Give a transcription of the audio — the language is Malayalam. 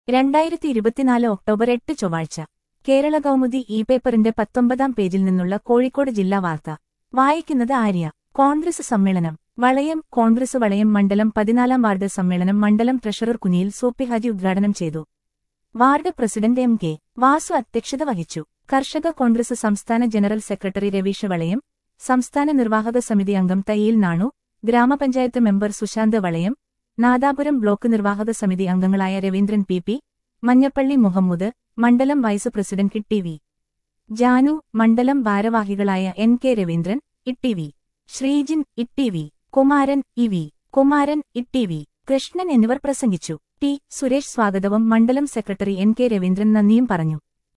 രണ്ടായിരത്തി ഇരുപത്തിനാല് ഒക്ടോബർ എട്ട് ചൊവ്വാഴ്ച കേരള കൗമുദി ഇ പേപ്പറിന്റെ പത്തൊമ്പതാം പേജിൽ നിന്നുള്ള കോഴിക്കോട് ജില്ലാ വാർത്ത വായിക്കുന്നത് ആര്യ കോൺഗ്രസ് സമ്മേളനം വളയം കോൺഗ്രസ് വളയം മണ്ഡലം പതിനാലാം വാർഡ് സമ്മേളനം മണ്ഡലം ട്രഷറർ കുനിയിൽ സോപ്പി ഹാജി ഉദ്ഘാടനം ചെയ്തു ward president M K Vasu അധ്യക്ഷത വഹിച്ചു കർഷക കോൺഗ്രസ് സംസ്ഥാന ജനറൽ സെക്രട്ടറി രവീഷ് വളയം സംസ്ഥാന നിർവാഹക സമിതി അംഗം തയ്യിൽ നാണു ഗ്രാമപഞ്ചായത്ത് മെമ്പർ സുശാന്ത് വളയം നാദാപുരം ബ്ലോക്ക് നിർവാഹക സമിതി അംഗങ്ങളായ രവീന്ദ്രൻ പി പി മഞ്ഞപ്പള്ളി മുഹമ്മദ് മണ്ഡലം vice president Kitti V Janu മണ്ഡലം ഭാരവാഹികളായ N K Raveendran Itty V Sreejin Itty V Kumaran E V Kumaran Itty V Krishnan എന്നിവർ പ്രസംഗിച്ചു ടി സുരേഷ് സ്വാഗതവും മണ്ഡലം സെക്രട്ടറി എൻ കെ രവീന്ദ്രൻ നന്ദിയും പറഞ്ഞു